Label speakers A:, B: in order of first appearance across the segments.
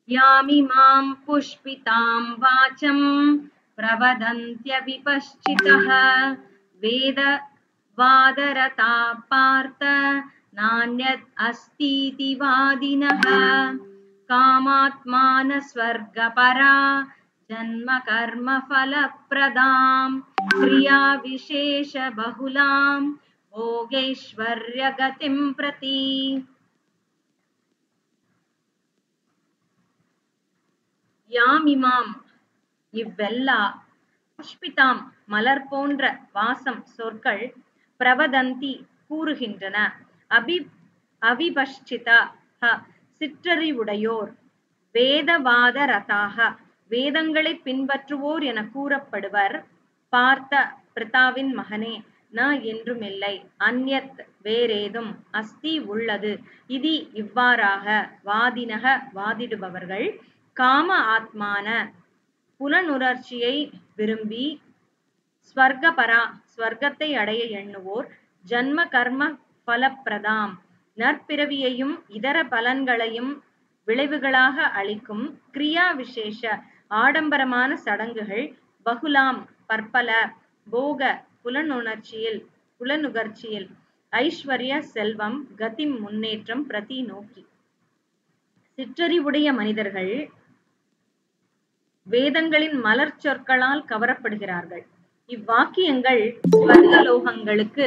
A: यामिमां पुष्पितां वाचं प्रवदन्त्यविपश्चितः वेदवादरता पार्थ नान्यत् अस्तीति वादिनः कामात्मानस्वर्गपरा जन्मकर्मफलप्रदां क्रियाविशेषबहुलां भोगैश्वर्यगतिं प्रति யாமிமாம் இவ்வெல்லா புஷ்பிதாம் மலர் போன்ற வாசம் சொற்கள் பிரவதந்தி கூறுகின்றன அபி அவிபஷ்சிதா சிற்றறிவுடையோர் வேதவாத ரதாக வேதங்களை பின்பற்றுவோர் என கூறப்படுவர் பார்த்த பிரதாவின் மகனே ந என்றுமில்லை அந்யத் வேறேதும் அஸ்தி உள்ளது இது இவ்வாறாக வாதினக வாதிடுபவர்கள் காம ஆத்மான புலனுணர்ச்சியை விரும்பி ஸ்வர்கபரா ஸ்வர்க்கத்தை அடைய எண்ணுவோர் ஜன்ம கர்ம பலப்பிரதாம் நற்பிறவியையும் இதர பலன்களையும் விளைவுகளாக அளிக்கும் கிரியா விசேஷ ஆடம்பரமான சடங்குகள் பகுலாம் பற்பல போக புலனுணர்ச்சியில் புலனுகர்ச்சியில் ஐஸ்வர்ய செல்வம் கதி முன்னேற்றம் பிரதி நோக்கி சிற்றறிவுடைய மனிதர்கள் வேதங்களின் மலர் சொற்களால் கவரப்படுகிறார்கள் இவ்வாக்கியங்கள் ஸ்வர்கலோகங்களுக்கு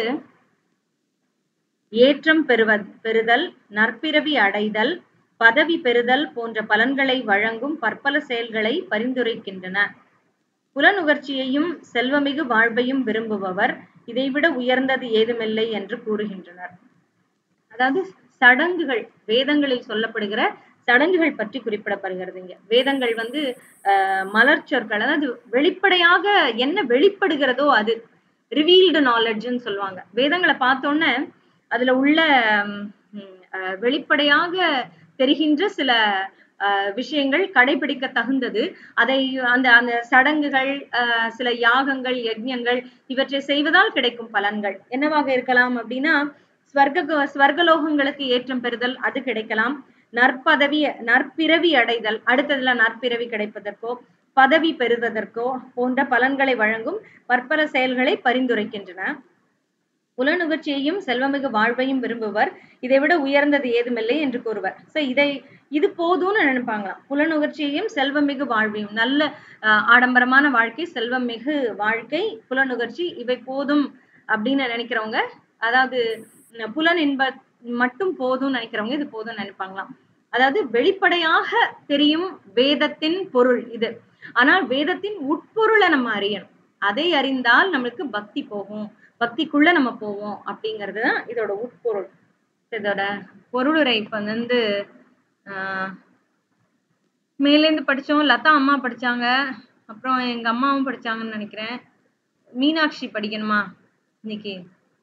A: ஏற்றம் பெறுவ பெறுதல் நற்பிறவி அடைதல் பதவி பெறுதல் போன்ற பலன்களை வழங்கும் பற்பல செயல்களை பரிந்துரைக்கின்றன புலனுகர்ச்சியையும் செல்வமிகு வாழ்வையும் விரும்புபவர் இதைவிட உயர்ந்தது ஏதுமில்லை என்று கூறுகின்றனர் அதாவது சடங்குகள் வேதங்களில் சொல்லப்படுகிற சடங்குகள் பற்றி குறிப்பிடப்படுகிறது இங்க வேதங்கள் வந்து அஹ் மலர் சொற்கள் அதாவது வெளிப்படையாக என்ன வெளிப்படுகிறதோ அது ரிவீல்டு நாலேஜ்னு சொல்லுவாங்க வேதங்களை பார்த்தோன்னே அதுல உள்ள வெளிப்படையாக தெரிகின்ற சில விஷயங்கள் கடைபிடிக்க தகுந்தது அதை அந்த அந்த சடங்குகள் சில யாகங்கள் யஜ்யங்கள் இவற்றை செய்வதால் கிடைக்கும் பலன்கள் என்னவாக இருக்கலாம் அப்படின்னா ஸ்வர்க ஸ்வர்கலோகங்களுக்கு ஏற்றம் பெறுதல் அது கிடைக்கலாம் நற்பதவி நற்பிறவி அடைதல் அடுத்ததுல நற்பிறவி கிடைப்பதற்கோ பதவி பெறுவதற்கோ போன்ற பலன்களை வழங்கும் பற்பல செயல்களை பரிந்துரைக்கின்றன புலனுகர்ச்சியையும் செல்வமிகு வாழ்வையும் விரும்புவர் இதை விட உயர்ந்தது ஏதுமில்லை என்று கூறுவர் சோ இதை இது போதும்னு நினைப்பாங்களாம் புலனுகர்ச்சியையும் செல்வமிகு வாழ்வையும் நல்ல ஆடம்பரமான வாழ்க்கை செல்வமிகு வாழ்க்கை புலனுகர்ச்சி இவை போதும் அப்படின்னு நினைக்கிறவங்க அதாவது புலன் இன்ப மட்டும் போதும்னு நினைக்கிறவங்க இது போதும் நினைப்பாங்களாம் அதாவது வெளிப்படையாக தெரியும் வேதத்தின் பொருள் இது ஆனால் வேதத்தின் உட்பொருளை நம்ம அறியணும் அதை அறிந்தால் நம்மளுக்கு பக்தி போகும் பக்திக்குள்ள நம்ம போவோம் அப்படிங்கிறது தான் இதோட உட்பொருள் இதோட பொருளுரை இப்ப வந்து ஆஹ் மேலேந்து படிச்சோம் லதா அம்மா படிச்சாங்க அப்புறம் எங்க அம்மாவும் படிச்சாங்கன்னு நினைக்கிறேன் மீனாட்சி படிக்கணுமா இன்னைக்கு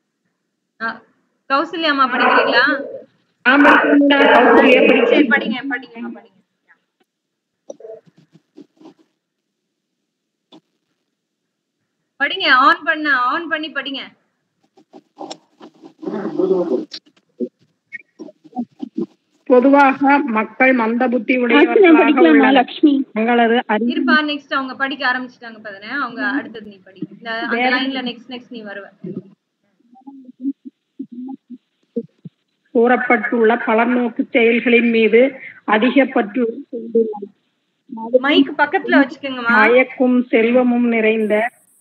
A: கௌசல்யா அம்மா படிக்கிறீங்களா சரி படிங்க படிங்க படிங்க படிங்க ஆன் பண்ண ஆன் பண்ணி படிங்க
B: பொதுவாக மக்கள் மந்த புத்தி உடையவர்களாக உள்ளனர் தங்களது
A: இருப்பா நெக்ஸ்ட் அவங்க படிக்க ஆரம்பிச்சிட்டாங்க பாருங்க அவங்க அடுத்தது நீ படி இந்த அந்த லைன்ல நெக்ஸ்ட் நெக்ஸ்ட் நீ வருவ
B: கூறப்பட்டுள்ள பலநோக்கு செயல்களின் மீது அதிக பற்று
A: மைக் பக்கத்துல வச்சுக்கோங்கம்மா
B: மயக்கும் செல்வமும் நிறைந்த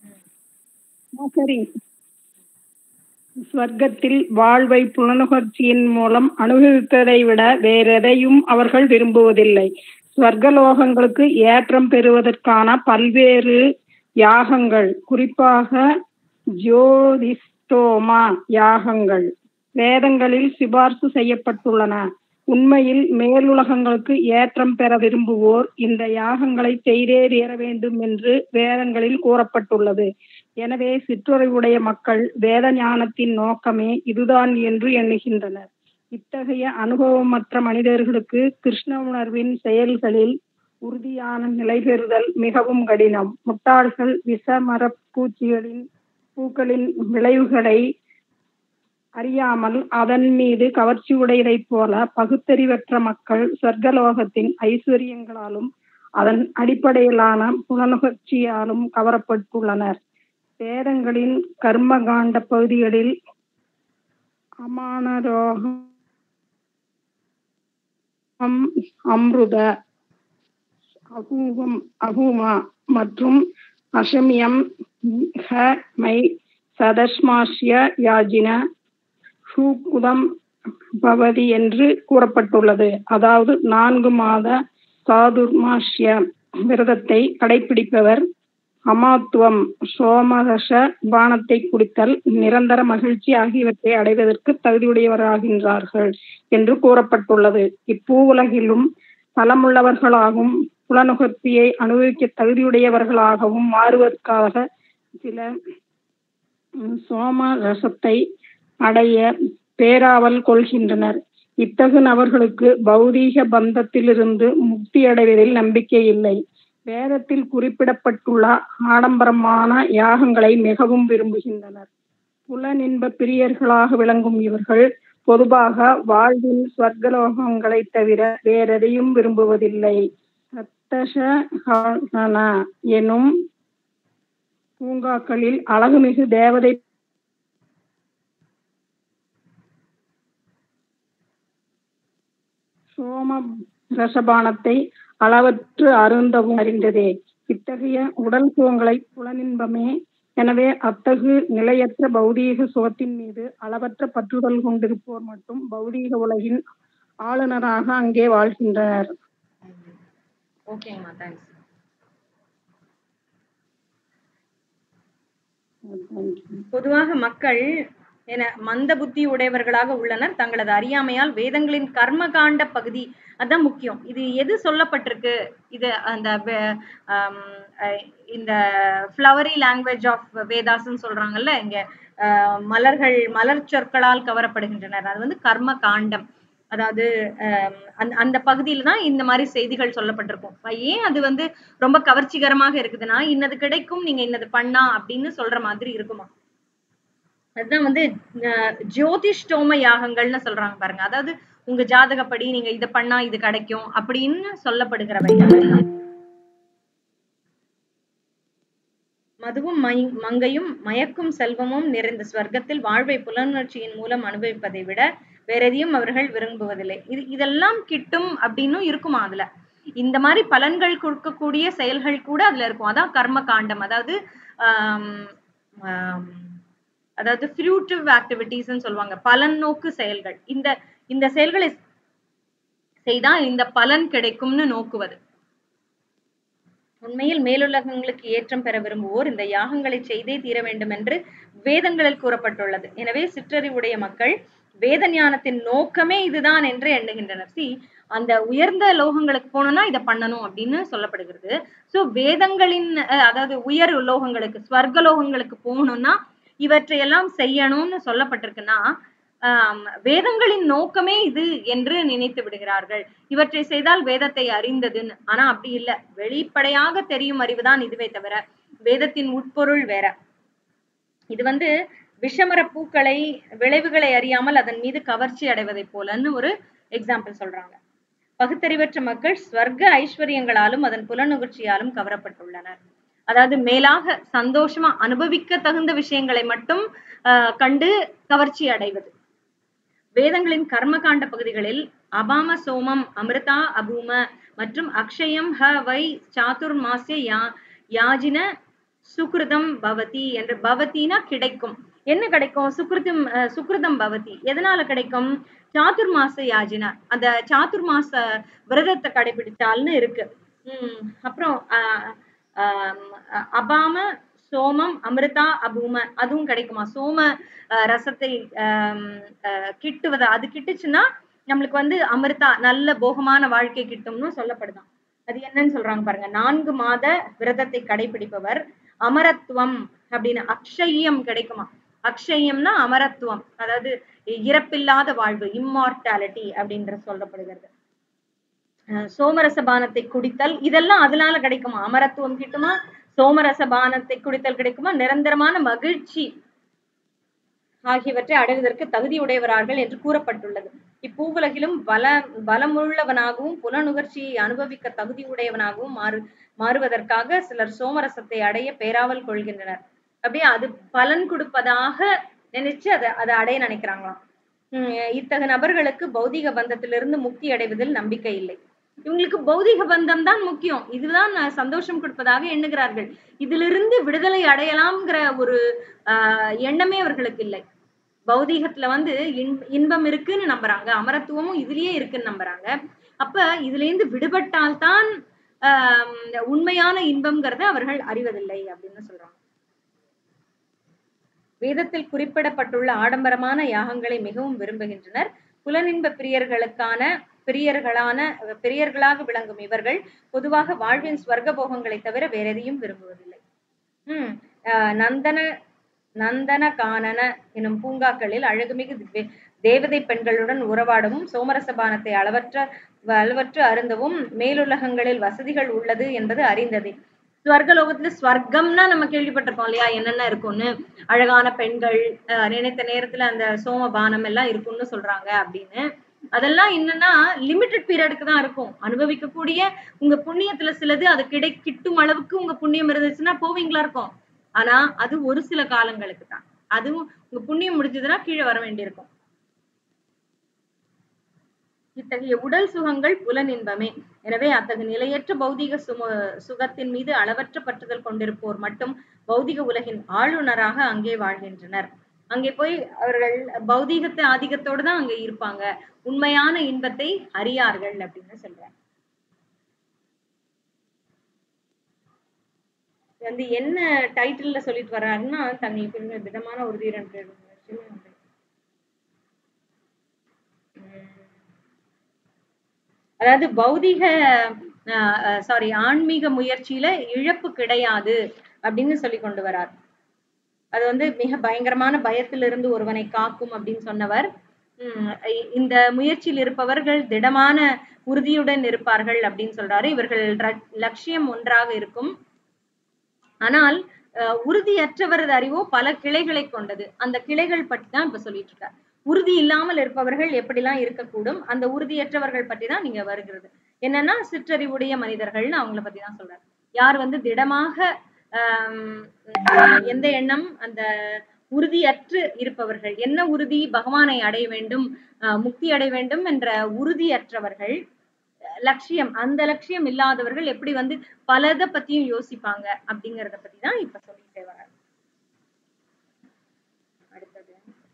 B: சரி ஸ்வர்க்கத்தில் வாழ்வை புலனுகர்ச்சியின் மூலம் அனுபவிப்பதை விட வேறெதையும் அவர்கள் விரும்புவதில்லை ஸ்வர்கலோகங்களுக்கு ஏற்றம் பெறுவதற்கான பல்வேறு யாகங்கள் குறிப்பாக ஜோதிஸ்டோமா யாகங்கள் வேதங்களில் சிபார்சு செய்யப்பட்டுள்ளன உண்மையில் மேலுலகங்களுக்கு ஏற்றம் பெற விரும்புவோர் இந்த யாகங்களை செய்தே தீர வேண்டும் என்று வேதங்களில் கூறப்பட்டுள்ளது எனவே சிற்றுறைவுடைய மக்கள் வேத ஞானத்தின் நோக்கமே இதுதான் என்று எண்ணுகின்றனர் இத்தகைய அனுபவமற்ற மனிதர்களுக்கு கிருஷ்ண உணர்வின் செயல்களில் உறுதியான நிலை பெறுதல் மிகவும் கடினம் முட்டாள்கள் விஷ மரப்பூச்சிகளின் பூக்களின் விளைவுகளை அறியாமல் அதன் மீது கவர்ச்சியுடையதைப் போல பகுத்தறிவற்ற மக்கள் சொர்க்கலோகத்தின் ஐஸ்வர்யங்களாலும் அதன் அடிப்படையிலான புலனுகர்ச்சியாலும் கவரப்பட்டுள்ளனர் வேதங்களின் கர்மகாண்ட பகுதிகளில் அமானரோகம் அம்ருத அகூகம் அகூமா மற்றும் அஷமியம் ஹ மை சதஸ்மாஷ்ய யாஜின ஹூகுதம் பவதி என்று கூறப்பட்டுள்ளது அதாவது நான்கு மாத சாதுர்மாஷ்ய விரதத்தை கடைபிடிப்பவர் அமாத்துவம் சோமரச பானத்தை குடித்தல் நிரந்தர மகிழ்ச்சி ஆகியவற்றை அடைவதற்கு தகுதியுடையவராகின்றார்கள் என்று கூறப்பட்டுள்ளது இப்பூவுலகிலும் பலமுள்ளவர்களாகவும் புலனுகர்த்தியை அனுபவிக்க தகுதியுடையவர்களாகவும் மாறுவதற்காக சில சோம ரசத்தை அடைய பேராவல் கொள்கின்றனர் இத்தகு நபர்களுக்கு பௌதீக பந்தத்திலிருந்து முக்தி அடைவதில் நம்பிக்கை இல்லை வேதத்தில் குறிப்பிடப்பட்டுள்ள ஆடம்பரமான யாகங்களை மிகவும் விரும்புகின்றனர் புலனின்ப பிரியர்களாக விளங்கும் இவர்கள் பொதுவாக வாழ்வின் ஸ்வர்கலோகங்களை தவிர வேறெதையும் விரும்புவதில்லை சத்தச எனும் பூங்காக்களில் அழகுமிகு தேவதை சோம ரசபானத்தை அளவற்று அருந்தவும் அறிந்ததே இத்தகைய உடல் சுகங்களை புலனின்பமே எனவே அத்தகு நிலையற்ற பௌதீக சுகத்தின் மீது அளவற்ற பற்றுதல் கொண்டிருப்போர் மட்டும் பௌதீக உலகின் ஆளுநராக அங்கே வாழ்கின்றனர்
A: ஓகேங்கம்மா தேங்க்ஸ் பொதுவாக மக்கள் என மந்த புத்தி உடையவர்களாக உள்ளனர் தங்களது அறியாமையால் வேதங்களின் கர்ம காண்ட பகுதி அதான் முக்கியம் இது எது சொல்லப்பட்டிருக்கு இது அந்த வே- ஆம், அஹ் இந்த ஃப்ளவரி லாங்குவேஜ் ஆஃப் வேதாஸ்ன்னு சொல்றாங்கல்ல இங்க ஆஹ் மலர்கள் மலர் சொற்களால் கவரப்படுகின்றனர் அது வந்து கர்ம காண்டம் அதாவது ஆஹ் அந்த அந்த பகுதியில தான் இந்த மாதிரி செய்திகள் சொல்லப்பட்டிருக்கும் அப்ப ஏன் அது வந்து ரொம்ப கவர்ச்சிகரமாக இருக்குதுன்னா இன்னது கிடைக்கும் நீங்க இன்னது பண்ணா அப்படின்னு சொல்ற மாதிரி இருக்குமா அதுதான் வந்து அஹ், ஜோதிஷ்டோம யாகங்கள்னு சொல்றாங்க பாருங்க அதாவது உங்க ஜாதகப்படி நீங்க இத பண்ணா இது கிடைக்கும் அப்படின்னு சொல்லப்படுகிறவை மதுவும் மை- மங்கையும் மயக்கும் செல்வமும் நிறைந்த ஸ்வர்க்கத்தில் வாழ்வை புலனுணர்ச்சியின் மூலம் அனுபவிப்பதை விட வேற எதையும் அவர்கள் விரும்புவதில்லை இது இதெல்லாம் கிட்டும் அப்படின்னும் இருக்குமா அதுல இந்த மாதிரி பலன்கள் கொடுக்கக்கூடிய செயல்கள் கூட அதுல இருக்கும் அதான் கர்ம காண்டம் அதாவது ஆம், ஆம், அதாவது ஃப்ரூட்டிவ் ஆக்டிவிட்டிஸ்ன்னு சொல்லுவாங்க பலன் நோக்கு செயல்கள் இந்த இந்த செயல்களை செய்தால் இந்த பலன் கிடைக்கும்னு நோக்குவது உண்மையில் மேலுலகங்களுக்கு ஏற்றம் பெற விரும்புவோர் இந்த யாகங்களை செய்தே தீர வேண்டும் என்று வேதங்களில் கூறப்பட்டுள்ளது எனவே சிற்றறிவுடைய மக்கள் வேத ஞானத்தின் நோக்கமே இதுதான் என்று எண்ணுகின்றனர் சி அந்த உயர்ந்த லோகங்களுக்கு போகணும்னா இதை பண்ணணும் அப்படின்னு சொல்லப்படுகிறது சோ வேதங்களின் அஹ், அதாவது உயர் லோகங்களுக்கு ஸ்வர்க லோகங்களுக்கு போகணும்னா இவற்றையெல்லாம் செய்யணும்னு சொல்லப்பட்டிருக்குன்னா ஆம், வேதங்களின் நோக்கமே இது என்று நினைத்து விடுகிறார்கள் இவற்றை செய்தால் வேதத்தை அறிந்ததுன்னு ஆனா அப்படி இல்ல வெளிப்படையாக தெரியும் அறிவுதான் இதுவே தவிர வேதத்தின் உட்பொருள் வேற இது வந்து விஷமர பூக்களை விளைவுகளை அறியாமல் அதன் மீது கவர்ச்சி அடைவதைப் போலன்னு ஒரு எக்ஸாம்பிள் சொல்றாங்க பகுத்தறிவற்ற மக்கள் ஸ்வர்க்க ஐஸ்வர்யங்களாலும் அதன் புலனுகர்ச்சியாலும் கவரப்பட்டுள்ளனர் அதாவது மேலாக சந்தோஷமா அனுபவிக்க தகுந்த விஷயங்களை மட்டும் ஆஹ் கண்டு கவர்ச்சி அடைவது வேதங்களின் கர்மகாண்ட பகுதிகளில் அபாம சோமம் அமிர்தா அபூம மற்றும் அக்ஷயம் ஹ வை சாதுர்மாசிய யா யாஜின சுக்ருதம் பவதி என்று பவதினா கிடைக்கும் என்ன கிடைக்கும் சுக்ருதம் அஹ், சுக்ருதம் பவதி எதனால கிடைக்கும் சாதுர்மாச யாஜினா அந்த சாதுர்மாச விரதத்தை கடைபிடிச்சால்னு இருக்கு உம் அப்புறம் ஆஹ் ஆம், அ- அபாம சோமம் அமிர்தா அபூம அதுவும் கிடைக்குமா சோம அஹ், ரசத்தை ஆம், அஹ், கிட்டுவது அது கிட்டுச்சுன்னா நம்மளுக்கு வந்து அமிர்தா நல்ல போகமான வாழ்க்கை கிட்டும்னு சொல்லப்படுதாம் அது என்னன்னு சொல்றாங்க பாருங்க நான்கு மாத விரதத்தை கடைபிடிப்பவர் அமரத்துவம் அப்படின்னு அக்ஷயம் கிடைக்குமா அக்ஷயம்னா அமரத்துவம் அதாவது இறப்பில்லாத வாழ்வு இம்மார்டாலிட்டி அப்படின்ற சொல்லப்படுகிறது அஹ் சோமரச பானத்தை குடித்தல் இதெல்லாம் அதனால கிடைக்குமா அமரத்துவம் கிட்டுமா சோமரச பானத்தை குடித்தல் கிடைக்குமா நிரந்தரமான மகிழ்ச்சி ஆகியவற்றை அடைவதற்கு தகுதியுடையவரார்கள் என்று கூறப்பட்டுள்ளது இப்பூவுலகிலும் பல பலமுள்ளவனாகவும் புலனுகர்ச்சியை அனுபவிக்க தகுதியுடையவனாகவும் மாறு மாறுவதற்காக சிலர் சோமரசத்தை அடைய பேராவல் கொள்கின்றனர் அப்படியே அது பலன் கொடுப்பதாக நினைச்சு அதை அதை அடைய நினைக்கிறாங்களாம் உம் இத்தகைய நபர்களுக்கு பௌதிக பந்தத்திலிருந்து முக்தி அடைவதில் நம்பிக்கை இல்லை இவங்களுக்கு பௌதிக பந்தம் தான் முக்கியம் இதுதான் சந்தோஷம் கொடுப்பதாக எண்ணுகிறார்கள் இதிலிருந்து விடுதலை அடையலாம்ங்கிற ஒரு ஆஹ் எண்ணமே அவர்களுக்கு இல்லை பௌதீகத்துல வந்து இன் இன்பம் இருக்குன்னு நம்புறாங்க அமரத்துவமும் இதுலயே இருக்குன்னு நம்புறாங்க அப்ப இதுல இருந்து விடுபட்டால்தான் ஆஹ் உண்மையான இன்பம்ங்கிறத அவர்கள் அறிவதில்லை அப்படின்னு சொல்றாங்க வேதத்தில் குறிப்பிடப்பட்டுள்ள ஆடம்பரமான யாகங்களை மிகவும் விரும்புகின்றனர் புலனின்ப பிரியர்களுக்கான பிரியர்களான பிரியர்களாக விளங்கும் இவர்கள் பொதுவாக வாழ்வின் ஸ்வர்க்க போகங்களை தவிர வேற எதையும் விரும்புவதில்லை உம் ஆஹ் நந்தன நந்தன கானன எனும் பூங்காக்களில் அழகுமிகு வே- தேவதை பெண்களுடன் உறவாடவும் சோமரசபானத்தை அளவற்ற அளவற்று அருந்தவும் மேலுலகங்களில் வசதிகள் உள்ளது என்பது அறிந்ததே ஸ்வர்கலோகத்துல ஸ்வர்க்கம்னா நம்ம கேள்விப்பட்டிருக்கோம் இல்லையா என்னென்ன இருக்கும்னு அழகான பெண்கள் ஆஹ் நினைத்த நேரத்துல அந்த சோமபானம் எல்லாம் இருக்கும்னு சொல்றாங்க அப்படின்னு அதெல்லாம் என்னன்னா லிமிட்டட் பீரியடுக்கு தான் இருக்கும் அனுபவிக்கக்கூடிய உங்க புண்ணியத்துல சிலது அது கிடை கிட்டும் அளவுக்கு உங்க புண்ணியம் இருந்துச்சுன்னா போவீங்களா இருக்கும் ஆனா அது ஒரு சில காலங்களுக்கு தான் அதுவும் உங்க புண்ணியம் முடிஞ்சதுன்னா கீழே வர வேண்டியிருக்கும் இத்தகைய உடல் சுகங்கள் புலனின்பமே எனவே அத்தகைய நிலையற்ற பௌதிக சும சுகத்தின் மீது அளவற்ற பற்றுதல் கொண்டிருப்போர் மட்டும் பௌதிக உலகின் ஆளுநராக அங்கே வாழ்கின்றனர் அங்கே போய் அவர்கள் பௌதீகத்தை ஆதிக்கத்தோடு தான் அங்க இருப்பாங்க உண்மையான இன்பத்தை அறியார்கள் அப்படின்னு சொல்றாங்க இது வந்து என்ன டைட்டில்ல சொல்லிட்டு வர்றாருன்னா தங்களுக்கு இருந்த திடமான உறுதி ரெண்டு விஷயமே உண்டு. உம் அதாவது பௌதிக சாரி ஆன்மீக முயற்சியில இழப்பு கிடையாது அப்படின்னு சொல்லி கொண்டு வரார் அது வந்து மிக பயங்கரமான பயத்திலிருந்து ஒருவனை காக்கும் அப்படின்னு சொன்னவர் உம் இ- இந்த முயற்சியில் இருப்பவர்கள் திடமான உறுதியுடன் இருப்பார்கள் அப்படின்னு சொல்றாரு இவர்கள் ர- லட்சியம் ஒன்றாக இருக்கும் ஆனால் அஹ், உறுதியற்றவரது அறிவோ பல கிளைகளை கொண்டது அந்த கிளைகள் பற்றி தான் இப்ப சொல்லிட்டு இருக்கார் உறுதி இல்லாமல் இருப்பவர்கள் எப்படிலாம் இருக்கக்கூடும் அந்த உறுதியற்றவர்கள் பற்றி தான் நீங்க வருகிறது என்னன்னா சிற்றறிவுடைய மனிதர்கள்னு அவங்கள பத்தி தான் சொல்றாரு யார் வந்து திடமாக ஆம், எந்த எண்ணம் அந்த உறுதியற்று இருப்பவர்கள் என்ன உறுதி பகவானை அடைய வேண்டும் ஆஹ் முக்தி அடைய வேண்டும் என்ற உறுதியற்றவர்கள் லட்சியம் அந்த லட்சியம் இல்லாதவர்கள் எப்படி வந்து பலத பத்தியும் யோசிப்பாங்க அப்படிங்கறத பத்தி தான் இப்ப சொல்லிட்டே வராங்க அடுத்தது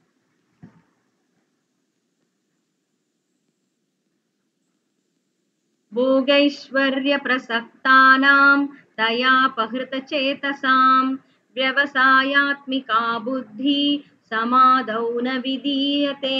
A: भोगैश्वर्यप्रसक्तानां तया पहृतचेतसां व्यवसायात्मिका बुद्धिः समादौ न विधीयते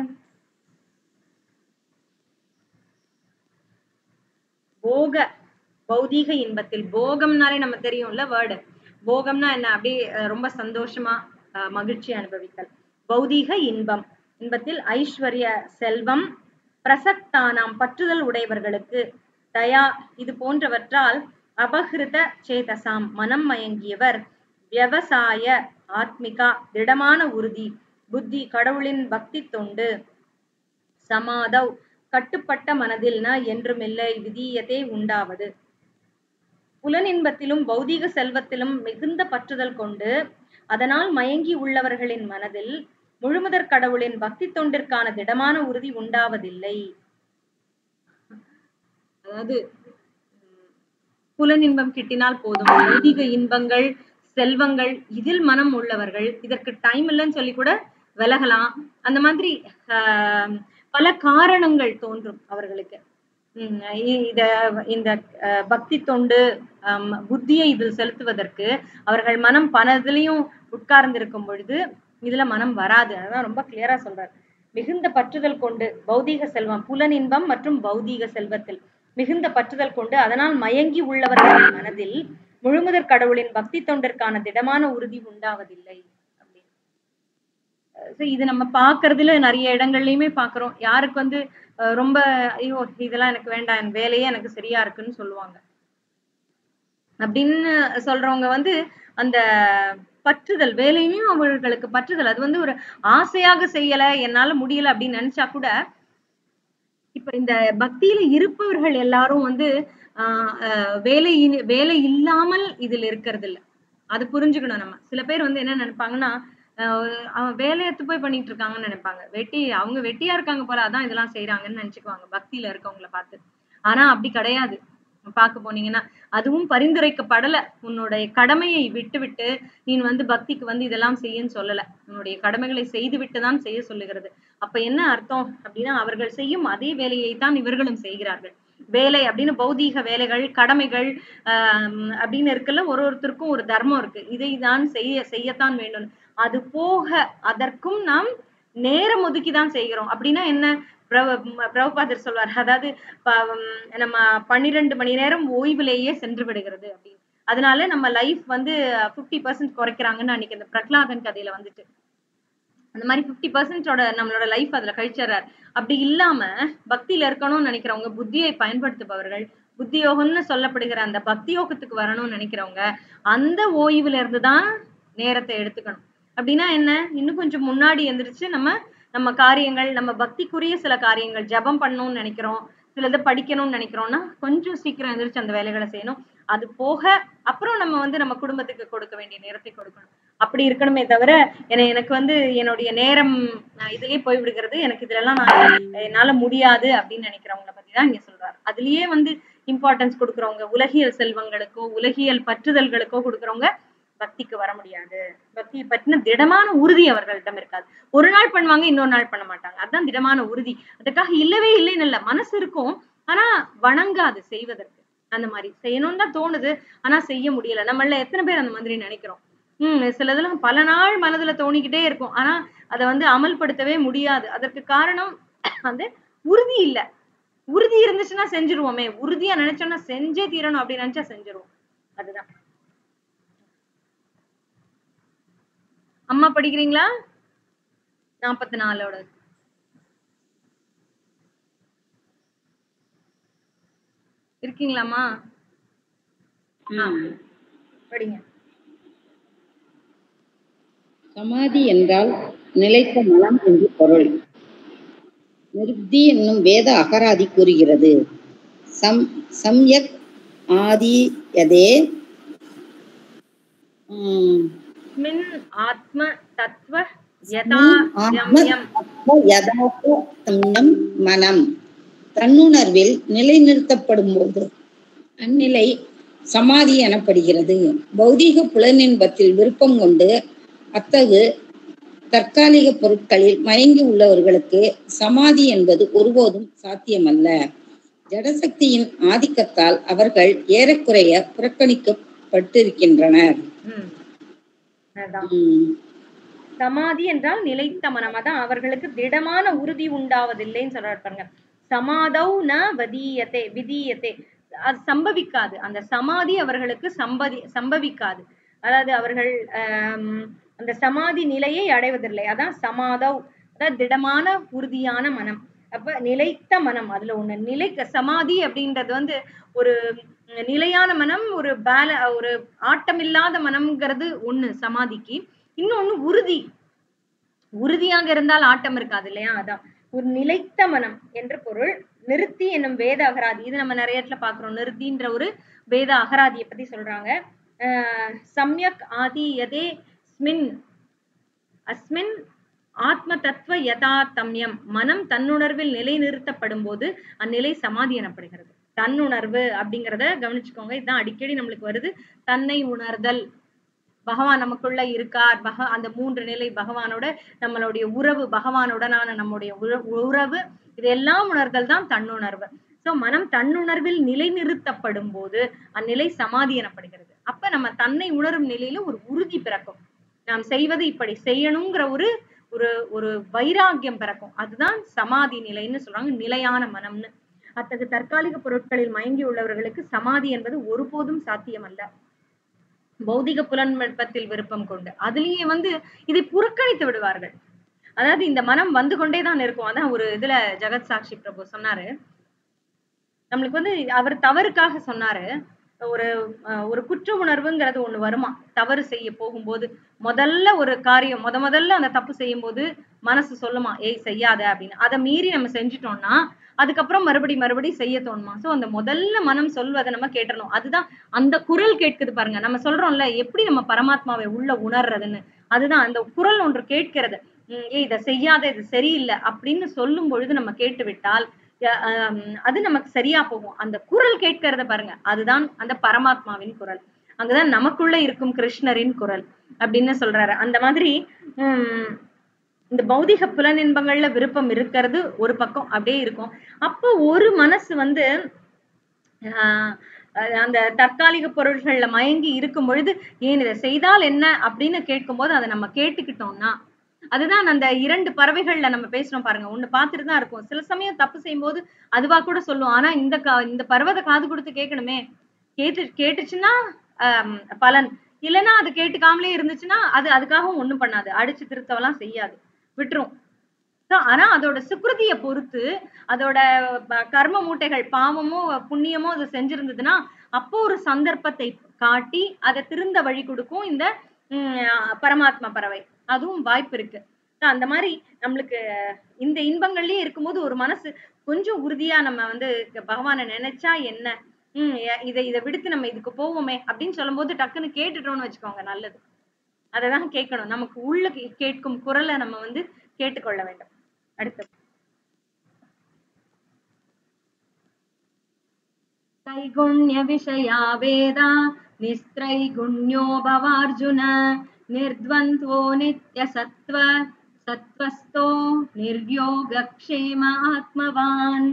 A: போக பௌதீக இன்பத்தில் போகம்னாலே நம்ம தெரியும்ல வேர்டு போகம்னா என்ன அப்படியே அஹ், ரொம்ப சந்தோஷமா அஹ், மகிழ்ச்சி அனுபவித்தல் பௌதீக இன்பம் இன்பத்தில் ஐஸ்வர்ய செல்வம் பிரசக்தானாம் பற்றுதல் உடையவர்களுக்கு தயா இது போன்றவற்றால் அபகிருத சேதசாம் மனம் மயங்கியவர் வியவசாய ஆத்மிகா திடமான உறுதி புத்தி கடவுளின் பக்தி தொண்டு சமாதவ் கட்டுப்பட்ட மனதில் ந என்றுமில்லை விதீயத்தே உண்டாவது புலனின்பத்திலும் பௌதீக செல்வத்திலும் மிகுந்த பற்றுதல் கொண்டு அதனால் மயங்கி உள்ளவர்களின் மனதில் முழுமுதற் கடவுளின் பக்தி தொண்டிற்கான திடமான உறுதி உண்டாவதில்லை அதாவது உம், புலனின்பம் கிட்டினால் போதும் பௌதீக இன்பங்கள் செல்வங்கள் இதில் மனம் உள்ளவர்கள் இதற்கு டைம் இல்லைன்னு சொல்லி கூட விலகலாம் அந்த மாதிரி ஆஹ், பல காரணங்கள் தோன்றும் அவர்களுக்கு உம் இ- இத இந்த அஹ், பக்தி தொண்டு ஆம், புத்தியை இதில் செலுத்துவதற்கு அவர்கள் மனம் பலதிலையும் உட்கார்ந்திருக்கும் பொழுது இதுல மனம் வராது அதான் ரொம்ப கிளியரா சொல்றாரு மிகுந்த பற்றுதல் கொண்டு பௌதீக செல்வம் புலனின்பம் மற்றும் பௌதீக செல்வத்தில் மிகுந்த பற்றுதல் கொண்டு அதனால் மயங்கி உள்ளவர்களின் மனதில் முழுமுதற் கடவுளின் பக்தி தொண்டிற்கான திடமான உறுதி உண்டாவதில்லை அப்படின்னு So இது நம்ம பாக்குறதுல நிறைய இடங்கள்லயுமே பாக்குறோம் யாருக்கு வந்து அஹ், ரொம்ப ஐயோ இதெல்லாம் எனக்கு வேண்டாம் என் வேலையே எனக்கு சரியா இருக்குன்னு சொல்லுவாங்க அப்படின்னு சொல்றவங்க வந்து அந்த பற்றுதல் வேலையிலயும் அவர்களுக்கு பற்றுதல் அது வந்து ஒரு ஆசையாக செய்யல என்னால முடியல அப்படின்னு நினைச்சா கூட இப்ப இந்த பக்தியில இருப்பவர்கள் எல்லாரும் வந்து ஆஹ் ஆஹ் வேலை இனி- வேலை இல்லாமல் இதுல இருக்கிறது இல்ல அது புரிஞ்சுக்கணும் நம்ம சில பேர் வந்து என்ன நினைப்பாங்கன்னா ஆஹ் அவன் வேலையத்து போய் பண்ணிட்டு இருக்காங்கன்னு நினைப்பாங்க வெட்டி அவங்க வெட்டியா இருக்காங்க போல அதான் இதெல்லாம் செய்யறாங்கன்னு நினைச்சுக்குவாங்க பக்தியில இருக்கவங்கள பார்த்து ஆனா அப்படி கிடையாது பார்க்க போனீங்கன்னா அதுவும் பரிந்துரைக்கப்படல உன்னுடைய கடமையை விட்டு விட்டு நீ வந்து பக்திக்கு வந்து இதெல்லாம் செய்யன்னு சொல்லல உன்னுடைய கடமைகளை செய்து விட்டுதான் செய்ய சொல்லுகிறது அப்ப என்ன அர்த்தம் அப்படின்னா அவர்கள் செய்யும் அதே வேலையை தான் இவர்களும் செய்கிறார்கள் வேலை அப்படின்னு பௌதீக வேலைகள் கடமைகள் ஆஹ் அப்படின்னு இருக்குல்ல ஒரு ஒருத்தருக்கும் ஒரு தர்மம் இருக்கு இதை தான் செய்ய செய்யத்தான் வேண்டும் அது போக அதற்கும் நாம் நேரம் ஒதுக்கி தான் செய்கிறோம் அப்படின்னா என்ன பிரபு பிரபுபாதர் சொல்வார் அதாவது ப- உம் நம்ம பன்னிரெண்டு மணி நேரம் ஓய்விலேயே சென்று விடுகிறது அப்படின்னு அதனால நம்ம லைஃப் வந்து பிப்டி பர்சன்ட் குறைக்கிறாங்கன்னு அன்னைக்கு அந்த பிரகலாதன் கதையில வந்துட்டு அந்த மாதிரி பிப்டி பர்சன்டோட நம்மளோட லைஃப் அதுல கழிச்சிடுறாரு அப்படி இல்லாம பக்தியில இருக்கணும்னு நினைக்கிறவங்க புத்தியை பயன்படுத்துபவர்கள் புத்தி யோகம்னு சொல்லப்படுகிற அந்த பக்தி யோகத்துக்கு வரணும்னு நினைக்கிறவங்க அந்த ஓய்வுல இருந்து தான் நேரத்தை எடுத்துக்கணும் அப்படின்னா என்ன இன்னும் கொஞ்சம் முன்னாடி எந்திரிச்சு நம்ம நம்ம காரியங்கள் நம்ம பக்திக்குரிய சில காரியங்கள் ஜெபம் பண்ணணும்னு நினைக்கிறோம் சிலது படிக்கணும்னு நினைக்கிறோம்னா கொஞ்சம் சீக்கிரம் எந்திரிச்சு அந்த வேலைகளை செய்யணும் அது போக அப்புறம் நம்ம வந்து நம்ம குடும்பத்துக்கு கொடுக்க வேண்டிய நேரத்தை கொடுக்கணும் அப்படி இருக்கணுமே தவிர என எனக்கு வந்து என்னுடைய நேரம் நான் இதுலயே போய் விடுகிறது எனக்கு இதுல எல்லாம் நான் என்னால முடியாது அப்படின்னு நினைக்கிறவங்கள பத்தி தான் இங்க சொல்றாரு அதுலயே வந்து இம்பார்ட்டன்ஸ் கொடுக்கறவங்க உலகியல் செல்வங்களுக்கோ உலகியல் பற்றுதல்களுக்கோ கொடுக்கறவங்க பக்திக்கு வர முடியாது பக்தியை பற்றின திடமான உறுதி அவர்களிடம் இருக்காது ஒரு நாள் பண்ணுவாங்க இன்னொரு நாள் பண்ண மாட்டாங்க அதுதான் திடமான உறுதி அதுக்காக இல்லவே இல்லைன்னு இல்ல மனசு இருக்கும் ஆனா வணங்காது செய்வதற்கு அந்த மாதிரி செய்யணும்னு தான் தோணுது ஆனா செய்ய முடியல நம்மள எத்தனை பேர் அந்த மாதிரி நினைக்கிறோம் ஹம் சிலதெல்லாம் பல நாள் மனதுல தோணிக்கிட்டே இருக்கும் ஆனா அதை வந்து அமல்படுத்தவே முடியாது அதற்கு காரணம் வந்து உறுதி இல்ல உறுதி இருந்துச்சுன்னா செஞ்சுருவோமே உறுதியா நினைச்சோம்னா செஞ்சே தீரணும் அப்படின்னு நினைச்சா செஞ்சிருவோம் அதுதான் அம்மா படிக்கிறீங்களா நாற்பத்தி நாலோட இருக்கீங்களாம்மா ஆ, படிங்க
C: சமாதி என்றால் நிலைத்த மனம் என்று பொருள் நிருப்தி என்னும் வேத அகராதி கூறுகிறது சம் சம்யக் ஆதி யதே உம்,
A: ஸ்மின் ஆத்ம தத்துவ யதா
C: ஆத்ம
A: யம்யம்
C: தத்துவ யதார்த்த சம்யம் மனம் தன்னுணர்வில் நிலைநிறுத்தப்படும் போது அந்நிலை சமாதி எனப்படுகிறது பௌதீக புலனின்பத்தில் விருப்பம் கொண்டு அத்தகு தற்காலிக பொருட்களில் மயங்கி உள்ளவர்களுக்கு சமாதி என்பது ஒருபோதும் சாத்தியமல்ல ஜடசக்தியின் ஆதிக்கத்தால் அவர்கள் ஏறக்குறைய புறக்கணிக்கப்பட்டிருக்கின்றனர்
A: ம். அதான்
C: உம்
A: சமாதி என்றால் நிலைத்த மனம் அதான் அவர்களுக்கு திடமான உறுதி உண்டாவதில்லைன்னு சொல்றாரு பாருங்க சமாதௌ ந வதீயத்தே விதீயத்தே அது சம்பவிக்காது அந்த சமாதி அவர்களுக்கு சம்பதி சம்பவிக்காது அதாவது அவர்கள் ஆம், அந்த சமாதி நிலையை அடைவதில்லை அதான் சமாதௌ அதாவது திடமான உறுதியான மனம் அப்ப நிலைத்த மனம் அதுல ஒண்ணு நிலைக்க சமாதி அப்படின்றது வந்து ஒரு உம், நிலையான மனம் ஒரு பேல ஒரு ஆட்டமில்லாத மனம்ங்கிறது ஒண்ணு சமாதிக்கு இன்னொன்னு உறுதி உறுதியாக இருந்தால் ஆட்டம் இருக்காது இல்லையா அதான் ஒரு நிலைத்த மனம் என்று பொருள் நிறுத்தி என்னும் வேத அகராதி இது நம்ம நிறைய இடத்துல பாக்குறோம் நிறுத்தின்ற ஒரு வேத அகராதியை பத்தி சொல்றாங்க ஆஹ் சம்யக் ஆதி யதே ஸ்மின் அஸ்மின் ஆத்ம தத்துவ யதார்த்தம்யம் மனம் தன்னுணர்வில் நிலைநிறுத்தப்படும் போது அந்நிலை சமாதி எனப்படுகிறது தன்னுணர்வு அப்படிங்கிறத கவனிச்சுக்கோங்க இதுதான் அடிக்கடி நம்மளுக்கு வருது தன்னை உணர்தல் பகவான் நமக்குள்ள இருக்கார் பக அந்த மூன்று நிலை பகவானோட நம்மளுடைய உறவு பகவானுடனான நம்முடைய உற- உறவு இதெல்லாம் உணர்தல் தான் தன்னுணர்வு சோ மனம் தன்னுணர்வில் நிலைநிறுத்தப்படும் போது அந்நிலை சமாதி எனப்படுகிறது அப்ப நம்ம தன்னை உணரும் நிலையில ஒரு உறுதி பிறக்கும் நாம் செய்வது இப்படி செய்யணுங்கிற ஒரு ஒரு ஒரு வைராகியம் பிறக்கும் அதுதான் சமாதி நிலைன்னு சொல்றாங்க நிலையான மனம்னு அத்தகு தற்காலிக பொருட்களில் மயங்கி உள்ளவர்களுக்கு சமாதி என்பது ஒருபோதும் சாத்தியமல்ல பௌதிக புலன்மட்பத்தில் விருப்பம் கொண்டு அதுலயே வந்து இதை புறக்கணித்து விடுவார்கள் அதாவது இந்த மனம் வந்து கொண்டே தான் இருக்கும் அதான் ஒரு இதுல ஜெகத் சாட்சி பிரபு சொன்னாரு நம்மளுக்கு வந்து அவர் தவறுக்காக சொன்னாரு ஒரு அஹ், ஒரு குற்ற உணர்வுங்கிறது ஒண்ணு வருமா தவறு செய்ய போகும்போது முதல்ல ஒரு காரியம் முத முதல்ல அந்த தப்பு செய்யும்போது மனசு சொல்லுமா ஏய் செய்யாத அப்படின்னு அதை மீறி நம்ம செஞ்சுட்டோம்னா அதுக்கப்புறம் மறுபடி மறுபடி செய்ய தோணுமா சோ அந்த முதல்ல மனம் சொல்வதை நம்ம கேட்டுறணும் அதுதான் அந்த குரல் கேட்குது பாருங்க நம்ம சொல்றோம்ல எப்படி நம்ம பரமாத்மாவை உள்ள உணர்றதுன்னு அதுதான் அந்த குரல் ஒன்று கேட்கிறது உம் ஏய் இதை செய்யாத இது சரியில்லை அப்படின்னு சொல்லும் பொழுது நம்ம கேட்டு விட்டால் அஹ் ஆம், அது நமக்கு சரியா போகும் அந்த குரல் கேட்கிறத பாருங்க அதுதான் அந்த பரமாத்மாவின் குரல் அங்கதான் நமக்குள்ள இருக்கும் கிருஷ்ணரின் குரல் அப்படின்னு சொல்றாரு அந்த மாதிரி உம் இந்த பௌதிக புலனின்பங்கள்ல விருப்பம் இருக்கிறது ஒரு பக்கம் அப்படியே இருக்கும் அப்போ ஒரு மனசு வந்து ஆஹ் அஹ் அந்த தற்காலிக பொருள்கள்ல மயங்கி இருக்கும் பொழுது ஏன் இதை செய்தால் என்ன அப்படின்னு கேட்கும்போது அதை நம்ம கேட்டுக்கிட்டோம்னா அதுதான் அந்த இரண்டு பறவைகள்ல நம்ம பேசுறோம் பாருங்க ஒண்ணு பார்த்துட்டு தான் இருக்கும் சில சமயம் தப்பு செய்யும்போது அதுவா கூட சொல்லும் ஆனா இந்த கா இந்த பருவத்தை காது கொடுத்து கேட்கணுமே கேட்டு கேட்டுச்சுன்னா ஆஹ் பலன் இல்லைன்னா அது கேட்டுக்காமலே இருந்துச்சுன்னா அது அதுக்காகவும் ஒண்ணும் பண்ணாது அடிச்சு திருத்தவெல்லாம் செய்யாது விட்டுரும் So, ஆனா அதோட சுக்ருதியை பொறுத்து அதோட ப- கர்ம மூட்டைகள் பாவமோ புண்ணியமோ அது செஞ்சிருந்ததுன்னா அப்போ ஒரு சந்தர்ப்பத்தை காட்டி அதை திருந்த வழி கொடுக்கும் இந்த உம் பரமாத்மா பறவை அதுவும் வாய்ப்பு இருக்கு So, அந்த மாதிரி நம்மளுக்கு இந்த இன்பங்கள்லயே இருக்கும்போது ஒரு மனசு கொஞ்சம் உறுதியா நம்ம வந்து பகவானை நினைச்சா என்ன உம் எ- இதை இதை விடுத்து நம்ம இதுக்கு போவோமே அப்படின்னு சொல்லும்போது டக்குன்னு கேட்டுட்டோம்னு வச்சுக்கோங்க நல்லது அததான் கேட்கணும் நமக்கு உள்ள கே- கேட்கும் குரலை நம்ம வந்து கேட்டுக்கொள்ள வேண்டும் அடுத்தது त्रैगुण्य विषया वेदा निस्त्रैगुण्यो भवार्जुन निर्द्वन्द्वो नित्यसत्त्व सत्त्वस्थो निर्योगक्षेम आत्मवान्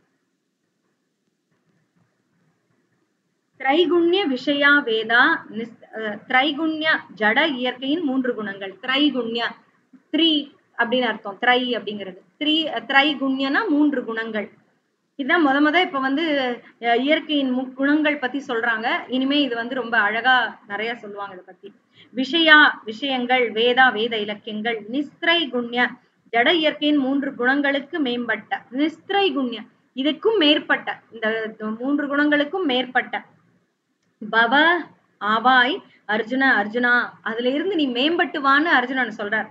A: திரைகுண்ய விஷயா வேதா நிஸ் அஹ் திரைகுண்ய ஜட இயற்கையின் மூன்று குணங்கள் திரைகுண்ய த்ரீ அப்படின்னு அர்த்தம் த்ரை அப்படிங்கிறது த்ரீ திரைகுண்யனா மூன்று குணங்கள் இதுதான் முத முத இப்ப வந்து அஹ், இயற்கையின் முக்குணங்கள் பத்தி சொல்றாங்க இனிமே இது வந்து ரொம்ப அழகா நிறைய சொல்லுவாங்க இதை பத்தி விஷயா விஷயங்கள் வேதா வேத இலக்கியங்கள் நிஸ்திரை குண்ய ஜட இயற்கையின் மூன்று குணங்களுக்கு மேம்பட்ட நிஸ்திரை குண்ய இதுக்கும் மேற்பட்ட இந்த மூன்று குணங்களுக்கும் மேற்பட்ட பவ ஆவாய் அர்ஜுன அர்ஜுனா அதுல இருந்து நீ மேம்பட்டு வான்னு அர்ஜுனன் சொல்றார்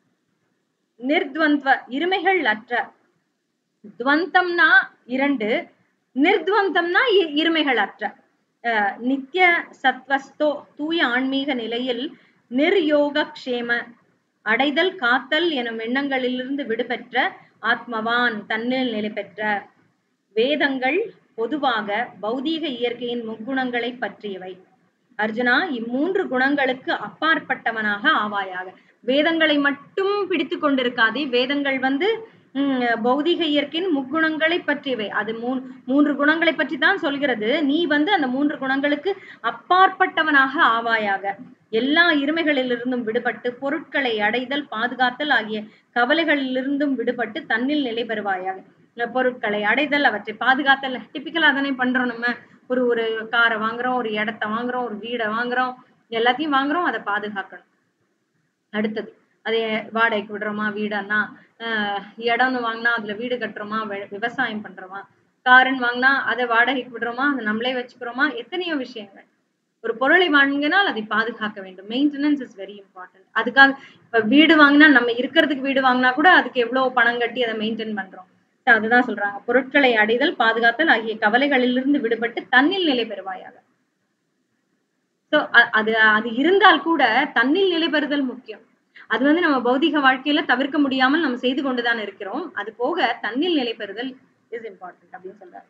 A: நிர்த்வந்த்வ இருமைகள் அற்ற துவந்தம்னா இரண்டு நிர்த்வந்தம்னா இ- இருமைகள் அற்ற அஹ் நித்திய சத்வஸ்தோ தூய ஆன்மீக நிலையில் நிர்யோக க்ஷேம அடைதல் காத்தல் எனும் எண்ணங்களிலிருந்து விடுபெற்ற ஆத்மவான் தன்னில் நிலை பெற்ற வேதங்கள் பொதுவாக பௌதீக இயற்கையின் முக்குணங்களை பற்றியவை அர்ஜுனா இம்மூன்று குணங்களுக்கு அப்பாற்பட்டவனாக ஆவாயாக வேதங்களை மட்டும் பிடித்து கொண்டிருக்காதே வேதங்கள் வந்து உம் பௌதீக இயற்கையின் முக்குணங்களை பற்றியவை அது மூன் மூன்று குணங்களை பற்றி தான் சொல்கிறது நீ வந்து அந்த மூன்று குணங்களுக்கு அப்பாற்பட்டவனாக ஆவாயாக எல்லா இருமைகளிலிருந்தும் விடுபட்டு பொருட்களை அடைதல் பாதுகாத்தல் ஆகிய கவலைகளிலிருந்தும் விடுபட்டு தன்னில் நிலை பெறுவாயாக இந்த பொருட்களை அடைதல் அவற்றை பாதுகாத்தல் டிப்பிக்கலா தானே பண்றோம் நம்ம ஒரு ஒரு காரை வாங்குறோம் ஒரு இடத்த வாங்குறோம் ஒரு வீடை வாங்குறோம் எல்லாத்தையும் வாங்குறோம் அதை பாதுகாக்கணும் அடுத்தது அதை வாடகைக்கு விடுறோமா வீடான்னா ஆஹ் இடம்னு வாங்கினா அதுல வீடு கட்டுறோமா வி- விவசாயம் பண்றோமா காருன்னு வாங்கினா அதை வாடகைக்கு விடுறோமா அதை நம்மளே வச்சுக்கிறோமா எத்தனையோ விஷயங்கள் ஒரு பொருளை வாங்கினால் அதை பாதுகாக்க வேண்டும் மெயின்டெனன்ஸ் இஸ் வெரி இம்பார்ட்டன்ட் அதுக்காக இப்ப வீடு வாங்கினா நம்ம இருக்கிறதுக்கு வீடு வாங்கினா கூட அதுக்கு எவ்வளவு பணம் கட்டி அதை மெயின்டைன் பண்றோம் So அதுதான் சொல்றாங்க பொருட்களை அடைதல் பாதுகாத்தல் ஆகிய கவலைகளிலிருந்து விடுபட்டு தன்னில் நிலை பெறுவாயாக சோ அது அது இருந்தால் கூட தன்னில் நிலை பெறுதல் முக்கியம் அது வந்து நம்ம பௌதிக வாழ்க்கையில தவிர்க்க முடியாமல் நம்ம செய்து கொண்டுதான் இருக்கிறோம் அது போக தன்னில் நிலை பெறுதல் இஸ் இம்பார்ட்டன்ட் அப்படின்னு சொல்றாரு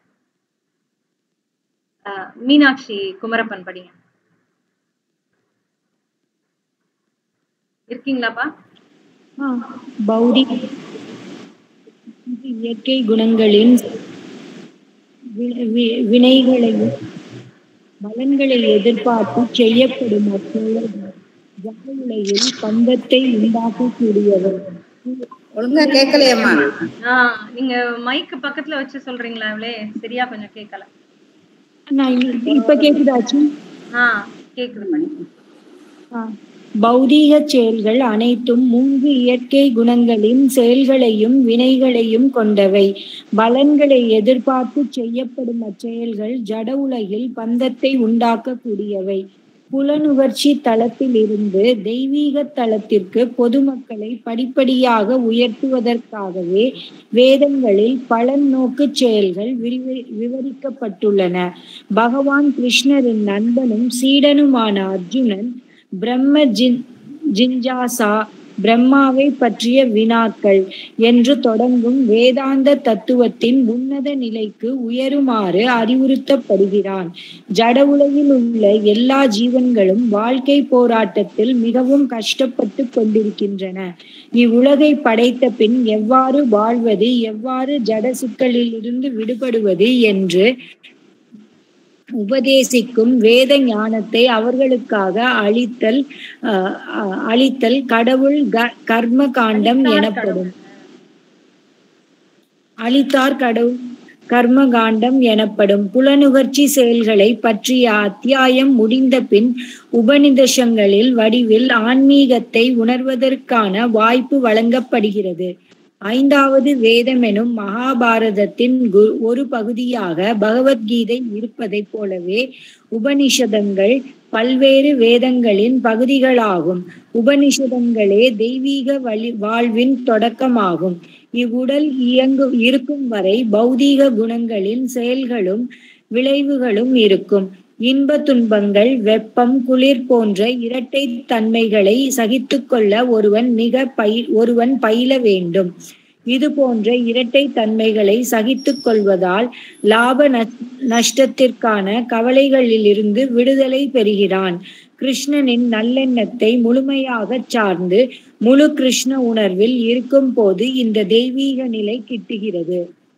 A: ஆஹ் மீனாட்சி குமரப்பன் படிங்க இருக்கீங்களாப்பா
B: பௌதிக இயற்கை குணங்களின் வி- வி- வினைகளையும் பலன்களை எதிர்பார்த்து செய்யப்படும் அச்செயல்களில் பந்தத்தை உண்டாக்கக்கூடியவர்
C: ஒழுங்கா கேட்கலையம்மா
A: ஆஹ் நீங்க மைக் பக்கத்துல வச்சு சொல்றீங்களா அவளே சரியா கொஞ்சம் கேட்கல
B: நான் இ- இப்ப கேக்குதாச்சு
A: ஆஹ் கேக்குது பண்ணி
B: ஆ.
D: பௌதீக செயல்கள் அனைத்தும் மூன்று இயற்கை குணங்களின் செயல்களையும் வினைகளையும் கொண்டவை பலன்களை எதிர்பார்த்து செய்யப்படும் அச்செயல்கள் ஜட உலகில் பந்தத்தை உண்டாக்கக்கூடியவை புலனுணர்ச்சி தளத்திலிருந்து தெய்வீக தளத்திற்கு பொதுமக்களை படிப்படியாக உயர்த்துவதற்காகவே வேதங்களில் பலன் நோக்கு செயல்கள் விரிவி விவரிக்கப்பட்டுள்ளன பகவான் கிருஷ்ணரின் நண்பனும் சீடனுமான அர்ஜுனன் பிரம்ம ஜின் ஜிஞ்சாசா பிரம்மாவை பற்றிய வினாக்கள் என்று தொடங்கும் வேதாந்த தத்துவத்தின் உன்னத நிலைக்கு உயருமாறு அறிவுறுத்தப்படுகிறான் ஜட உலகில் உள்ள எல்லா ஜீவன்களும் வாழ்க்கை போராட்டத்தில் மிகவும் கஷ்டப்பட்டு கொண்டிருக்கின்றன இவ்வுலகை படைத்த பின் எவ்வாறு வாழ்வது எவ்வாறு ஜட சிக்கலிலிருந்து விடுபடுவது என்று உபதேசிக்கும் வேத ஞானத்தை அவர்களுக்காக அளித்தல் அளித்தல் கடவுள் கர்ம காண்டம் எனப்படும் அளித்தார் கடவுள் கர்மகாண்டம் எனப்படும் புலனுகர்ச்சி செயல்களை பற்றிய அத்தியாயம் முடிந்த பின் உபநிதஷங்களில் வடிவில் ஆன்மீகத்தை உணர்வதற்கான வாய்ப்பு வழங்கப்படுகிறது ஐந்தாவது வேதம் எனும் மகாபாரதத்தின் ஒரு பகுதியாக பகவத்கீதை இருப்பதைப் போலவே உபனிஷதங்கள் பல்வேறு வேதங்களின் பகுதிகளாகும் உபனிஷதங்களே தெய்வீக வழி வாழ்வின் தொடக்கமாகும் இவ்வுடல் இயங்கு இருக்கும் வரை பௌதீக குணங்களின் செயல்களும் விளைவுகளும் இருக்கும் இன்ப துன்பங்கள் வெப்பம் குளிர் போன்ற இரட்டை தன்மைகளை சகித்து கொள்ள ஒருவன் மிக பை ஒருவன் பயில வேண்டும் இது போன்ற இரட்டை தன்மைகளை சகித்து கொள்வதால் லாப நஷ்டத்திற்கான கவலைகளிலிருந்து விடுதலை பெறுகிறான் கிருஷ்ணனின் நல்லெண்ணத்தை முழுமையாக சார்ந்து முழு கிருஷ்ண உணர்வில் இருக்கும் போது இந்த தெய்வீக நிலை கிட்டுகிறது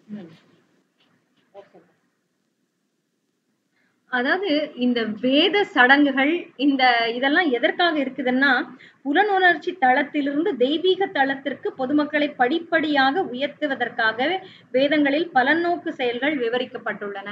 A: அதாவது இந்த வேத சடங்குகள் இந்த இதெல்லாம் எதற்காக இருக்குதுன்னா புலனுணர்ச்சி தளத்திலிருந்து தெய்வீக தளத்திற்கு பொதுமக்களை படிப்படியாக உயர்த்துவதற்காகவே வேதங்களில் பலநோக்கு செயல்கள் விவரிக்கப்பட்டுள்ளன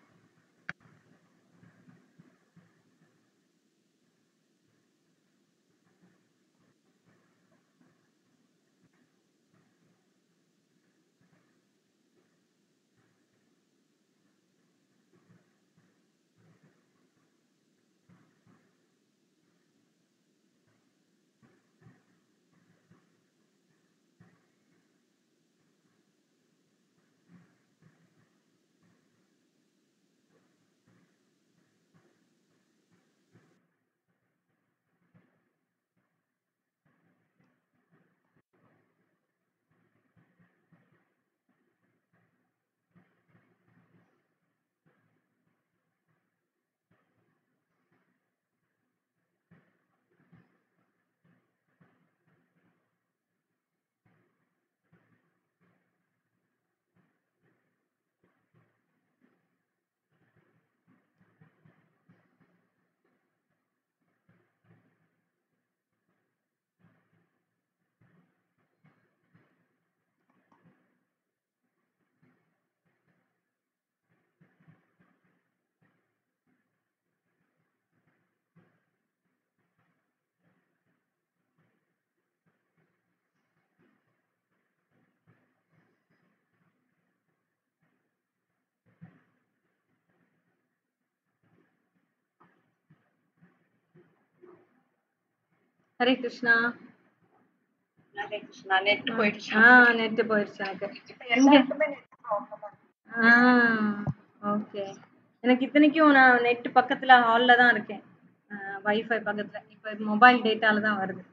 A: ஹரே கிருஷ்ணா
C: ஹரே கிருஷ்ணா நெட் போயிடுச்சு
A: ஆஹ் நெட் போயிடுச்சு எனக்கு
C: எல்லாருக்குமே net problem ஆ இருக்கு.
A: ஆஹ் ஓகே எனக்கு இத்தனைக்கும் நான் நெட் பக்கத்துல ஹால்ல தான் இருக்கேன் வைஃபை பக்கத்துல இப்ப மொபைல் டேட்டால தான் வருது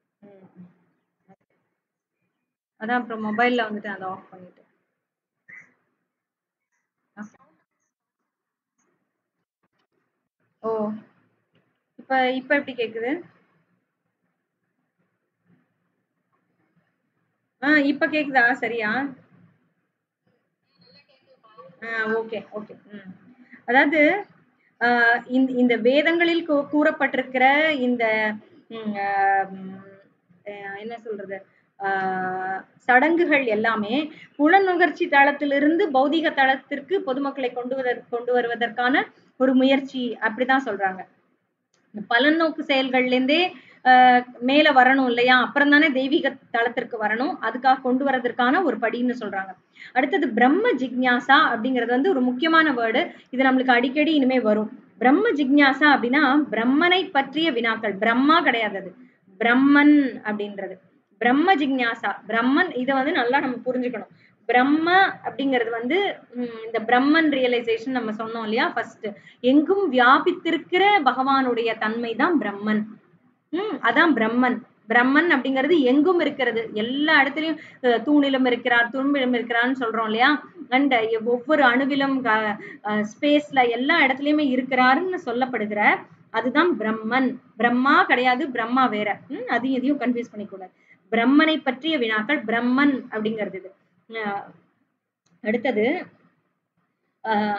A: அதான் அப்புறம் மொபைல்ல வந்துட்டு அதை ஆஃப் பண்ணிட்டு ஓ இப்ப இப்ப எப்படி கேக்குது ஆ இப்ப கேக்குதா சரியா ஆ ஓகே ஓகே ம் அதாவது ஆஹ் இந்த இந்த வேதங்களில் கூ- கூறப்பட்டிருக்கிற இந்த ம், ஆஹ் ம், ஆஹ் என்ன சொல்றது ஆஹ் சடங்குகள் எல்லாமே புலனுணர்ச்சி தளத்திலிருந்து பௌதிக தளத்திற்கு பொதுமக்களை கொண்டு வர கொண்டு வருவதற்கான ஒரு முயற்சி அப்படிதான் சொல்றாங்க இந்த பலநோக்கு செயல்கள்ல இருந்தே ஆஹ் மேல வரணும் இல்லையா அப்புறம் தானே தெய்வீக தளத்திற்கு வரணும் அதுக்காக கொண்டு வரதற்கான ஒரு படின்னு சொல்றாங்க அடுத்தது பிரம்ம ஜிக்ஞாசா அப்படிங்கிறது வந்து ஒரு முக்கியமான வேர்டு இது நம்மளுக்கு அடிக்கடி இனிமே வரும் பிரம்ம ஜிக்ஞாசா அப்படின்னா பிரம்மனை பற்றிய வினாக்கள் பிரம்மா கிடையாது அது பிரம்மன் அப்படின்றது பிரம்ம ஜிக்ஞாசா பிரம்மன் இதை வந்து நல்லா நம்ம புரிஞ்சுக்கணும் பிரம்ம அப்படிங்கிறது வந்து உம் இந்த பிரம்மன் ரியலைசேஷன் நம்ம சொன்னோம் இல்லையா ஃபர்ஸ்ட் எங்கும் வியாபித்திருக்கிற பகவானுடைய தன்மை தான் பிரம்மன் உம் அதான் பிரம்மன் பிரம்மன் அப்படிங்கிறது எங்கும் இருக்கிறது எல்லா இடத்துலயும் அஹ், தூணிலும் இருக்கிறார் துரும்பிலும் இருக்கிறான்னு சொல்றோம் இல்லையா அண்ட் ஒவ்வொரு அணுவிலும் ஸ்பேஸ்ல எல்லா இடத்துலயுமே இருக்கிறாருன்னு சொல்லப்படுகிற அதுதான் பிரம்மன் பிரம்மா கிடையாது பிரம்மா வேற உம் அதையும் இதையும் கன்ஃபியூஸ் பண்ணிக்கூடாது பிரம்மனை பற்றிய வினாக்கள் பிரம்மன் அப்படிங்கிறது இது அஹ் அடுத்தது ஆஹ்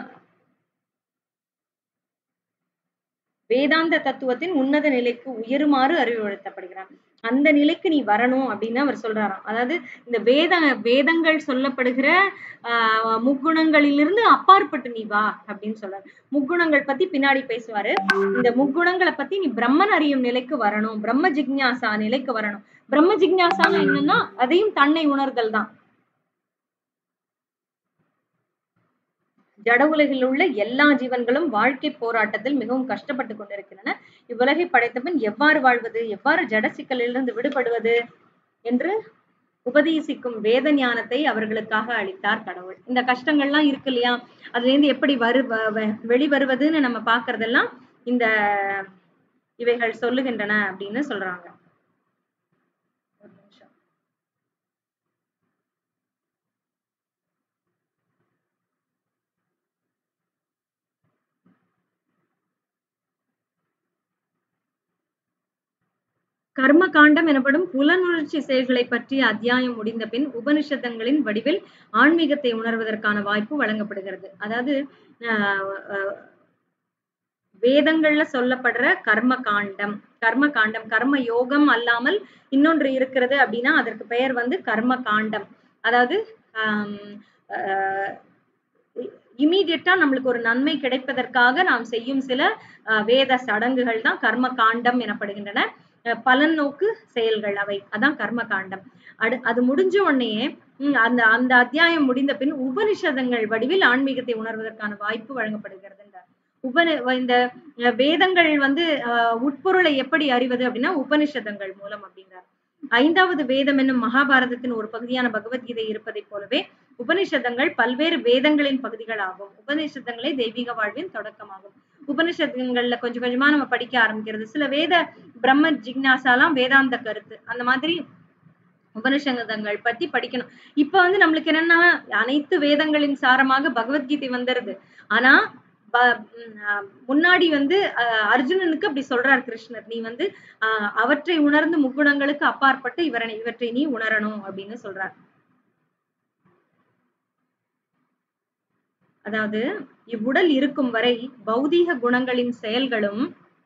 A: வேதாந்த தத்துவத்தின் உன்னத நிலைக்கு உயருமாறு அறிவுறுத்தப்படுகிறான் அந்த நிலைக்கு நீ வரணும் அப்படின்னு அவர் சொல்றாராம் அதாவது இந்த வேத வேதங்கள் சொல்லப்படுகிற ஆஹ் முக்குணங்களிலிருந்து அப்பாற்பட்டு நீ வா அப்படின்னு சொல்றாரு முக்குணங்கள் பத்தி பின்னாடி பேசுவாரு இந்த முக்குணங்களை பத்தி நீ பிரம்மன் அறியும் நிலைக்கு வரணும் பிரம்ம ஜிக்ஞாசா நிலைக்கு வரணும் பிரம்ம ஜிக்ஞாசான்னு என்னன்னா அதையும் தன்னை உணர்தல் தான் ஜட உலகில் உள்ள எல்லா ஜீவன்களும் வாழ்க்கை போராட்டத்தில் மிகவும் கஷ்டப்பட்டு கொண்டிருக்கின்றன இவ்வுலகை படைத்தபின் எவ்வாறு வாழ்வது எவ்வாறு ஜட சிக்கலிலிருந்து விடுபடுவது என்று உபதேசிக்கும் வேத ஞானத்தை அவர்களுக்காக அளித்தார் கடவுள் இந்த கஷ்டங்கள்லாம் இருக்கு இல்லையா அதுல இருந்து எப்படி வரு வ- வ- வெளிவருவதுன்னு நம்ம பாக்குறதெல்லாம் இந்த இவைகள் சொல்லுகின்றன அப்படின்னு சொல்றாங்க ஒரு நிமிஷம் கர்ம காண்டம் எனப்படும் புலனுணர்ச்சி செயல்களை பற்றிய அத்தியாயம் முடிந்த பின் உபனிஷதங்களின் வடிவில் ஆன்மீகத்தை உணர்வதற்கான வாய்ப்பு வழங்கப்படுகிறது அதாவது ஆஹ் ஆஹ் வேதங்கள்ல சொல்லப்படுற கர்ம காண்டம் கர்ம காண்டம் கர்ம யோகம் அல்லாமல் இன்னொன்று இருக்கிறது அப்படின்னா அதற்கு பெயர் வந்து கர்ம காண்டம் அதாவது இமீடியட்டா நம்மளுக்கு ஒரு நன்மை கிடைப்பதற்காக நாம் செய்யும் சில ஆஹ் வேத சடங்குகள் தான் கர்ம காண்டம் எனப்படுகின்றன அஹ் பலன் நோக்கு செயல்கள் அவை அதான் கர்ம காண்டம் அடு அது முடிஞ்ச உடனே உம் அந்த அந்த அத்தியாயம் முடிந்த பின் உபனிஷதங்கள் வடிவில் ஆன்மீகத்தை உணர்வதற்கான வாய்ப்பு வழங்கப்படுகிறதுன்றார் உபனி இந்த அஹ் வேதங்கள் வந்து அஹ் உட்பொருளை எப்படி அறிவது அப்படின்னா உபனிஷதங்கள் மூலம் அப்படிங்கிறார் ஐந்தாவது வேதம் என்னும் மகாபாரதத்தின் ஒரு பகுதியான பகவத்கீதை இருப்பதைப் போலவே உபனிஷதங்கள் பல்வேறு வேதங்களின் பகுதிகள் ஆகும் உபனிஷதங்களே தெய்வீக வாழ்வின் தொடக்கமாகும் உபனிஷதங்கள்ல கொஞ்சம் கொஞ்சமா நம்ம படிக்க ஆரம்பிக்கிறது சில வேத பிரம்ம ஜிக்னாசாலாம் வேதாந்த கருத்து அந்த மாதிரி உபனிஷதங்கள் பத்தி படிக்கணும் இப்ப வந்து நம்மளுக்கு என்னன்னா அனைத்து வேதங்களின் சாரமாக பகவத்கீதை வந்துருது ஆனா ப- உம் ஆஹ் முன்னாடி வந்து ஆஹ் அர்ஜுனனுக்கு அப்படி சொல்றார் கிருஷ்ணர் நீ வந்து ஆஹ் அவற்றை உணர்ந்து முக்குணங்களுக்கு அப்பாற்பட்டு இவரை இவற்றை நீ உணரணும் அப்படின்னு சொல்றார் அதாவது இவ்வுடல் இருக்கும் வரை பௌதீக குணங்களின் செயல்களும்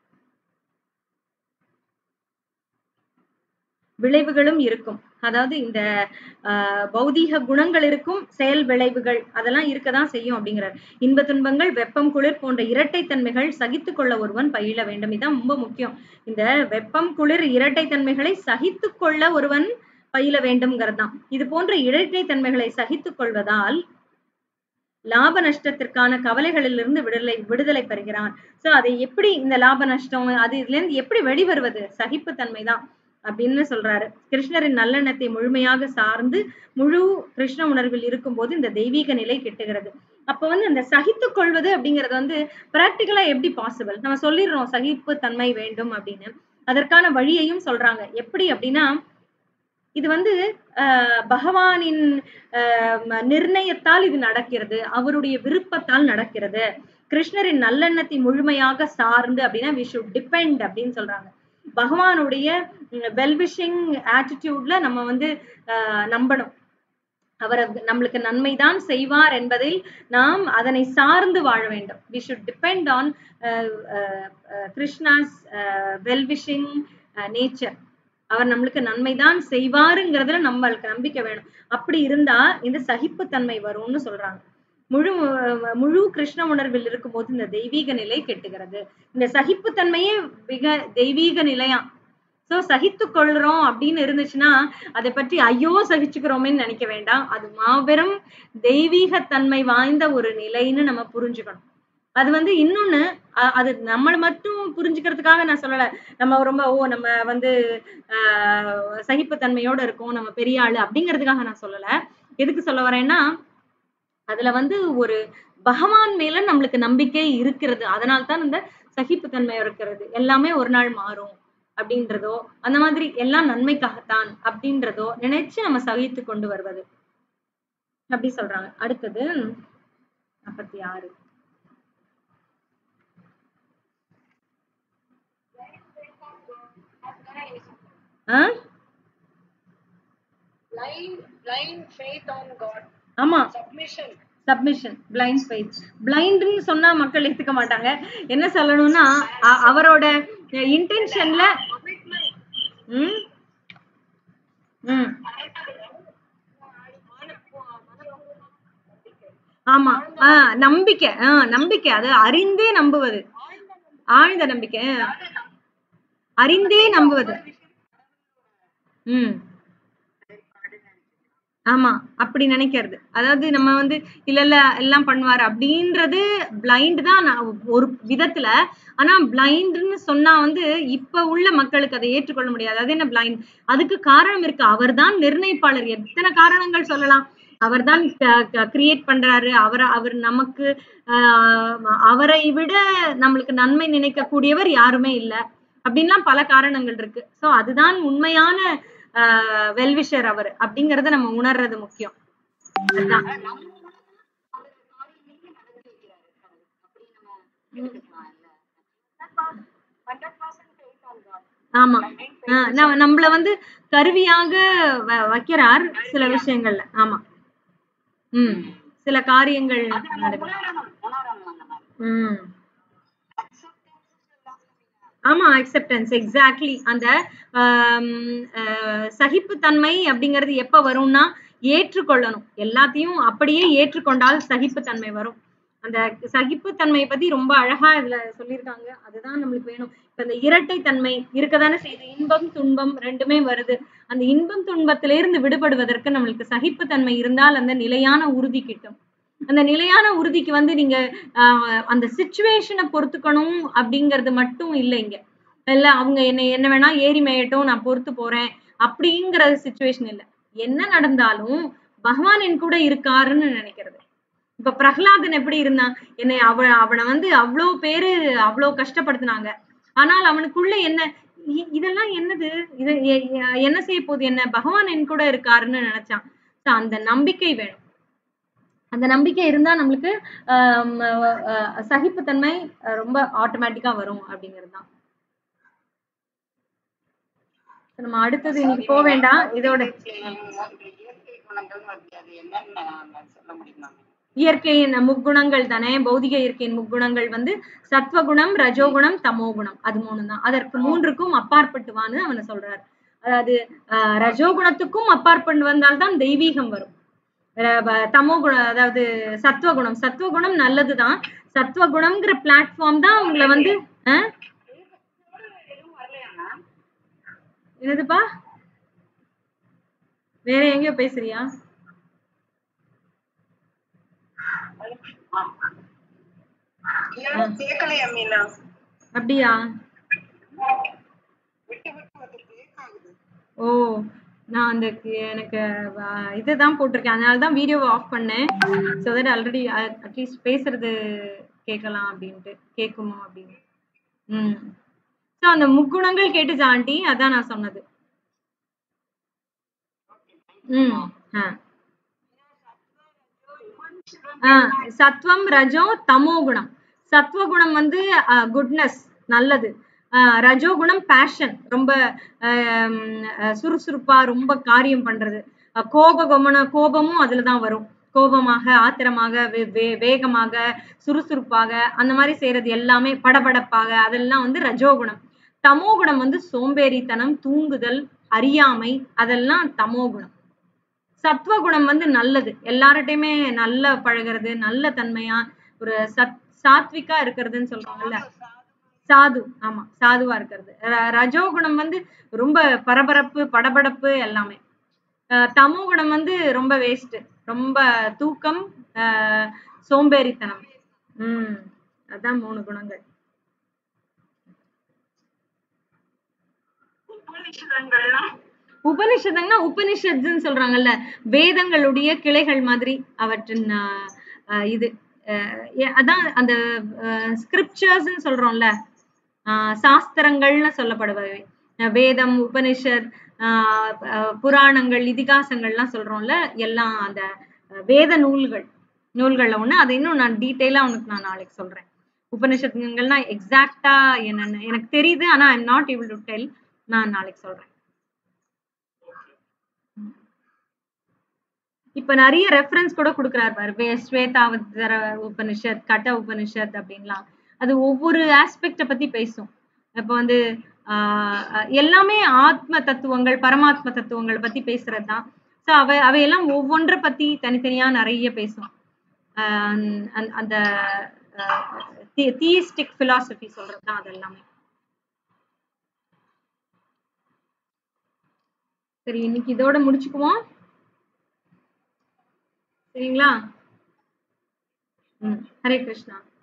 A: விளைவுகளும் இருக்கும் அதாவது இந்த ஆஹ் பௌதீக குணங்கள் இருக்கும் செயல் விளைவுகள் அதெல்லாம் இருக்கதான் செய்யும் அப்படிங்கிறார் இன்ப துன்பங்கள் வெப்பம் குளிர் போன்ற இரட்டைத்தன்மைகள் சகித்து கொள்ள ஒருவன் பயில வேண்டும் இதான் ரொம்ப முக்கியம் இந்த வெப்பம் குளிர் இரட்டைத்தன்மைகளை சகித்து கொள்ள ஒருவன் பயில வேண்டும்ங்கிறது தான் இது போன்ற இரட்டைத்தன்மைகளை சகித்துக் கொள்வதால் லாப நஷ்டத்திற்கான கவலைகளிலிருந்து விடுதலை விடுதலை பெறுகிறான் சோ அதை எப்படி இந்த லாப நஷ்டம் அது இதுல இருந்து எப்படி வெளிவருவது சகிப்புத்தன்மை தான் அப்படின்னு சொல்றாரு கிருஷ்ணரின் நல்லெண்ணத்தை முழுமையாக சார்ந்து முழு கிருஷ்ண உணர்வில் இருக்கும்போது இந்த தெய்வீக நிலை கிட்டுகிறது அப்ப வந்து அந்த சகித்துக் கொள்வது அப்படிங்கிறது வந்து பிராக்டிக்கலா எப்படி பாசிபிள் நம்ம சொல்லிடுறோம் சகிப்பு தன்மை வேண்டும் அப்படின்னு அதற்கான வழியையும் சொல்றாங்க எப்படி அப்படின்னா இது வந்து ஆஹ் பகவானின் ஆஹ் ம- நிர்ணயத்தால் இது நடக்கிறது அவருடைய விருப்பத்தால் நடக்கிறது கிருஷ்ணரின் நல்லெண்ணத்தை முழுமையாக சார்ந்து அப்படின்னா வி ஷுட் டிபெண்ட் அப்படின்னு சொல்றாங்க பகவானுடைய வெல்விஷிங் ஆட்டிடியூட்ல நம்ம வந்து ஆஹ் நம்பணும் அவர் அது- நம்மளுக்கு நன்மைதான் செய்வார் என்பதில் நாம் அதனை சார்ந்து வாழ வேண்டும் we should depend on Krishna's well wishing nature அவர் நம்மளுக்கு நன்மைதான் செய்வாருங்கிறதுல நம்மளுக்கு நம்பிக்கை வேணும் அப்படி இருந்தா இந்த சகிப்புத்தன்மை வரும்னு சொல்றாங்க முழு முழு கிருஷ்ண உணர்வில் இருக்கும்போது இந்த தெய்வீக நிலை கெட்டுகிறது இந்த சகிப்புத்தன்மையே மிக தெய்வீக நிலையாம் சோ சகித்து கொள்றோம் அப்படின்னு இருந்துச்சுன்னா அதை பற்றி ஐயோ சகிச்சுக்கிறோமேன்னு நினைக்க வேண்டாம் அது மாபெரும் தெய்வீக தன்மை வாய்ந்த ஒரு நிலைன்னு நம்ம புரிஞ்சுக்கணும் அது வந்து இன்னொன்னு அ- அது நம்மள மட்டும் புரிஞ்சுக்கிறதுக்காக நான் சொல்லல நம்ம ரொம்ப ஓ நம்ம வந்து ஆஹ் சகிப்புத்தன்மையோட இருக்கோம் நம்ம பெரிய ஆளு அப்படிங்கிறதுக்காக நான் சொல்லல எதுக்கு சொல்ல வரேன்னா அதுல வந்து ஒரு பகவான் மேல நம்மளுக்கு நம்பிக்கை இருக்கிறது அதனால தான் இந்த சகிப்புத்தன்மை இருக்கிறது எல்லாமே ஒரு நாள் மாறும் அப்படின்றதோ அந்த மாதிரி எல்லாம் நன்மைக்காகத்தான் அப்படின்றதோ நினைச்சு நம்ம சகித்து கொண்டு வருவது அப்படி சொல்றாங்க அடுத்தது நாற்பத்தி ஆறு ஆ
C: blind blind faith on god
A: ஆமா
C: submission
A: சப்மிஷன் பிளைண்ட் ஃபெய்த் பிளைண்ட்னு சொன்னா மக்கள் ஏத்துக்க மாட்டாங்க என்ன சொல்லணும்னா அ- அவரோட இன்டென்ஷன்ல ம் ம் ஆமா ஆஹ் நம்பிக்கை ஆஹ் நம்பிக்கை அது அறிந்தே நம்புவது ஆழ்ந்த நம்பிக்கை ஆஹ். அறிந்தே நம்புவது ம் ஆமா அப்படி நினைக்கிறது அதாவது நம்ம வந்து இல்ல இல்ல எல்லாம் பண்ணுவாரு அப்படின்றது பிளைண்ட் தான் நான் ஒரு விதத்துல ஆனா பிளைண்ட்னு சொன்னா வந்து இப்ப உள்ள மக்களுக்கு அதை ஏற்றுக்கொள்ள முடியாது அது என்ன பிளைண்ட் அதுக்கு காரணம் இருக்கு அவர்தான் நிர்ணயிப்பாளர் எத்தனை காரணங்கள் சொல்லலாம் அவர்தான் கிரியேட் பண்றாரு அவர் அவர் நமக்கு ஆஹ் அவரை விட நம்மளுக்கு நன்மை நினைக்கக்கூடியவர் யாருமே இல்ல அப்படின்லாம் பல காரணங்கள் இருக்கு சோ அதுதான் உண்மையான வெல்விஷர் அவர் அப்படிங்கறத நம்ம உணர்றது முக்கியம் அதுதான் ஆமா ஆஹ் நம்ம நம்மள வந்து கருவியாக வ- வைக்கிறார் சில விஷயங்கள்ல ஆமா உம் சில காரியங்கள் நடக்கும் உம் ஆமா அக்செப்டன்ஸ் எக்ஸாக்ட்லி அந்த ஆம், அஹ், சகிப்புத்தன்மை அப்படிங்கிறது எப்ப வரும்னா ஏற்றுக்கொள்ளணும் எல்லாத்தையும் அப்படியே ஏற்றுக்கொண்டால் சகிப்புத்தன்மை வரும் அந்த சகிப்புத்தன்மையை பத்தி ரொம்ப அழகா இதுல சொல்லியிருக்காங்க அதுதான் நம்மளுக்கு வேணும் இப்ப இந்த இரட்டை தன்மை இருக்கதானே செய்யுது இன்பம் துன்பம் ரெண்டுமே வருது அந்த இன்பம் துன்பத்திலிருந்து விடுபடுவதற்கு நம்மளுக்கு சகிப்புத்தன்மை இருந்தால் அந்த நிலையான உறுதி கிட்டும் அந்த நிலையான உறுதிக்கு வந்து நீங்க ஆஹ் அந்த சுச்சுவேஷனை பொறுத்துக்கணும் அப்படிங்கிறது மட்டும் இல்லை இங்க இல்ல அவங்க என்ன என்ன வேணா ஏறி மேயட்டும் நான் பொறுத்து போறேன் அப்படிங்கிற சுச்சுவேஷன் இல்ல என்ன நடந்தாலும் பகவான் என் கூட இருக்காருன்னு நினைக்கிறது இப்ப பிரகலாதன் எப்படி இருந்தான் என்னை அவ அவனை வந்து அவ்வளோ பேரு அவ்வளோ கஷ்டப்படுத்தினாங்க ஆனால் அவனுக்குள்ள என்ன இ- இதெல்லாம் என்னது இது எ- எ- என்ன செய்ய போகுது என்ன பகவான் என் கூட இருக்காருன்னு நினைச்சான் So, அந்த நம்பிக்கை வேணும் அந்த நம்பிக்கை இருந்தா நம்மளுக்கு ஆம், அஹ், சகிப்புத்தன்மை அஹ், ரொம்ப ஆட்டோமேட்டிக்கா வரும் அப்படிங்கிறது தான் நம்ம அடுத்தது இன்னைக்கு போக வேண்டாம் இதோட
C: இயற்கை குணங்கள் வருது அது என்னன்னு சொல்ல முடியுமா
A: இயற்கையின் முக்குணங்கள் தானே பௌதிக இயற்கையின் முக்குணங்கள் வந்து சத்வகுணம் ரஜோகுணம் தமோகுணம் அது மூணு தான் அதற்கு மூன்றுக்கும் அப்பாற்பட்டுவான்னு அவனை சொல்றாரு அதாவது ஆஹ் ரஜோகுணத்துக்கும் அப்பாற்பட்டு வந்தால்தான் தெய்வீகம் வரும் ர- ப- தமோகுணம் அதாவது சத்வகுணம் சத்வகுணம் நல்லதுதான் சத்வகுணம்ங்கிற பிளாட்ஃபார்ம் தான் உங்களை வந்து ஆஹ் என்னதுப்பா வேற எங்கேயோ பேசுறியா
C: ஏன் கேட்கலையா மீனா
A: அப்படியா
C: விட்டு விட்டு வந்து பிரேக் ஆகுது
A: ஓ நான் அந்த கி- எனக்கு வ- இதுதான் போட்டிருக்கேன் அதனால தான் வீடியோவை ஆஃப் பண்ணேன் ஸோ தட் ஆல்ரெடி அட்லீஸ்ட் பேசுறது கேட்கலாம் அப்படின்ட்டு கேட்குமா அப்படின்னு ம் ஸோ அந்த முக்குணங்கள் கேட்டுச்சா ஆண்டி அதான் நான் சொன்னது ம் ஆ ஆ, சத்வம் ரஜோ தமோ குணம் சத்வகுணம் வந்து குட்னஸ் நல்லது ஆஹ் ரஜோகுணம் பேஷன் ரொம்ப ஆம், அஹ், சுறுசுறுப்பா ரொம்ப காரியம் பண்றது அஹ், கோப குண கோபமும் அதுலதான் வரும் கோபமாக ஆத்திரமாக வே- வே- வேகமாக சுறுசுறுப்பாக அந்த மாதிரி செய்யறது எல்லாமே படபடப்பாக அதெல்லாம் வந்து ரஜோகுணம் தமோகுணம் வந்து சோம்பேறித்தனம் தூங்குதல் அறியாமை அதெல்லாம் தமோகுணம் சத்வகுணம் வந்து நல்லது எல்லார்கிட்டயுமே நல்ல பழகுறது நல்ல தன்மையா ஒரு சத் சாத்விகா இருக்கிறதுன்னு சொல்றாங்கல்ல சாது ஆமா சாதுவா இருக்கிறது ர- ரஜோகுணம் வந்து ரொம்ப பரபரப்பு படபடப்பு எல்லாமே அஹ் தமோ குணம் வந்து ரொம்ப வேஸ்ட் ரொம்ப தூக்கம் அஹ் சோம்பேறித்தனம் உம் அதான் மூணு குணங்கள்
C: உபநிஷதங்கள்லாம்
A: உபனிஷதங்கன்னா உபனிஷத்துன்னு சொல்றாங்கல்ல வேதங்களுடைய கிளைகள் மாதிரி அவற்றின் ஆஹ், ஆஹ், இது ஆஹ், ஏ- அதான் அந்த ஸ்கிரிப்சர்ஸ்ன்னு சொல்றோம்ல ஆஹ், சாஸ்திரங்கள்னு சொல்லப்படுபவை அஹ், வேதம் உபனிஷத் ஆஹ், ஆஹ், புராணங்கள் இதிகாசங்கள்லாம் சொல்றோம்ல எல்லாம் அந்த அஹ், வேத நூல்கள் நூல்கள்ல ஒண்ணு அதை இன்னும் நான் டீட்டெயிலா உனக்கு நான் நாளைக்கு சொல்றேன் உபனிஷத்துங்கள்னா எக்ஸாக்டா என்னன்னு எனக்கு தெரியுது ஆனா I am not able to tell நான் நாளைக்கு சொல்றேன் இப்ப நிறைய ரெஃபரன்ஸ் கூட கொடுக்குறாரு பாரு வே ஸ்வேதாவதர உபனிஷத் கட்ட உபனிஷத் அப்படின்லாம் அது ஒவ்வொரு ஆஸ்பெக்ட பத்தி பேசும் இப்ப வந்து ஆஹ் அஹ் எல்லாமே ஆத்ம தத்துவங்கள் பரமாத்ம தத்துவங்கள் பத்தி பேசுறது தான் ஸோ அவ அவையெல்லாம் ஒவ்வொன்றை பத்தி தனித்தனியா நிறைய பேசும் ஆஹ் அந்த- அந்த தியிஸ்டிக் பிலாசபி சொல்றது தான் அது எல்லாமே சரி இன்னைக்கு இதோட முடிச்சுக்குவோம் சரிங்களா ம் ஹரே கிருஷ்ணா